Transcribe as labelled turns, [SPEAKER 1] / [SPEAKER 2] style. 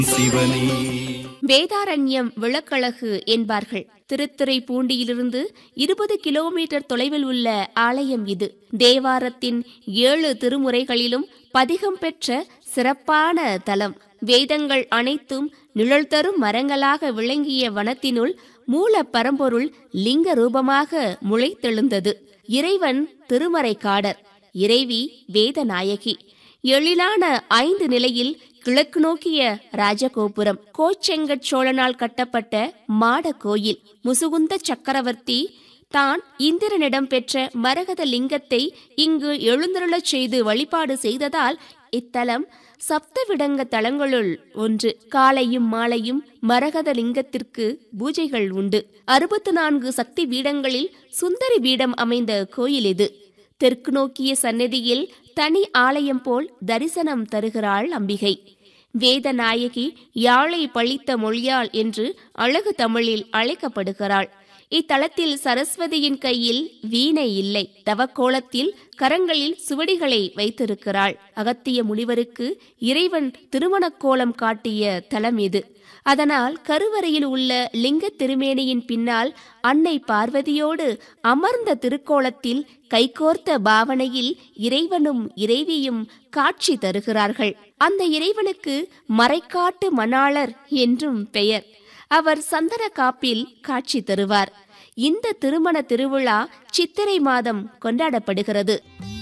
[SPEAKER 1] சிவனே
[SPEAKER 2] வேதாரண்யம் விளக்கழகு என்பார்கள் திருத்துறைப்பூண்டியிலிருந்து இருபது கிலோமீட்டர் தொலைவில் உள்ள ஆலயம் இது தேவாரத்தின் ஏழு திருமுறைகளிலும் பதிகம் பெற்ற சிறப்பான தலம் வேதங்கள் அனைத்தும் நிழல் தரும் மரங்களாக விளங்கிய வனத்தினுள் மூல பரம்பொருள் லிங்க ரூபமாக முளைத்தெழுந்தது இறைவன் திருமறைக்காடர் இறைவி வேதநாயகி எழிலான ஐந்து நிலையில் கிழக்கு நோக்கிய ராஜகோபுரம் கோச்செங்கட் சோழனால் கட்டப்பட்ட மாட கோயில் முசுகுந்த சக்கரவர்த்தி தான் இந்திரனிடம் பெற்ற மரகத லிங்கத்தை இங்கு எழுந்தருளச் செய்து வழிபாடு செய்ததால் இத்தலம் சப்தவிடங்க தலங்களுள் ஒன்று காலையும் மாலையும் மரகத லிங்கத்திற்கு பூஜைகள் உண்டு அறுபத்து நான்கு சக்தி பீடங்களில் சுந்தரி பீடம் அமைந்த கோயில் இது தெற்கு நோக்கிய சந்நிதியில் தனி ஆலயம் போல் தரிசனம் தருகிறாள் அம்பிகை வேதநாயகி யாழை பழித்த மொழியாள் என்று அழகு தமிழில் அழைக்கப்படுகிறாள் இத்தலத்தில் சரஸ்வதியின் கையில் வீணை இல்லை தவக்கோலத்தில் கரங்களில் சுவடிகளை வைத்திருக்கிறாள் அகத்திய முனிவருக்கு இறைவன் திருமணக் கோலம் காட்டிய தலம் இது அதனால் கருவறையில் உள்ள லிங்க திருமேனியின் பின்னால் அன்னை பார்வதியோடு அமர்ந்த திருக்கோலத்தில் கைகோர்த்த பாவனையில் இறைவனும் இறைவியும் காட்சி தருகிறார்கள் அந்த இறைவனுக்கு மறைக்காட்டு மணாளர் என்றும் பெயர் அவர் சந்தன காப்பில் காட்சி தருவார் இந்த திருமண திருவிழா சித்திரை மாதம் கொண்டாடப்படுகிறது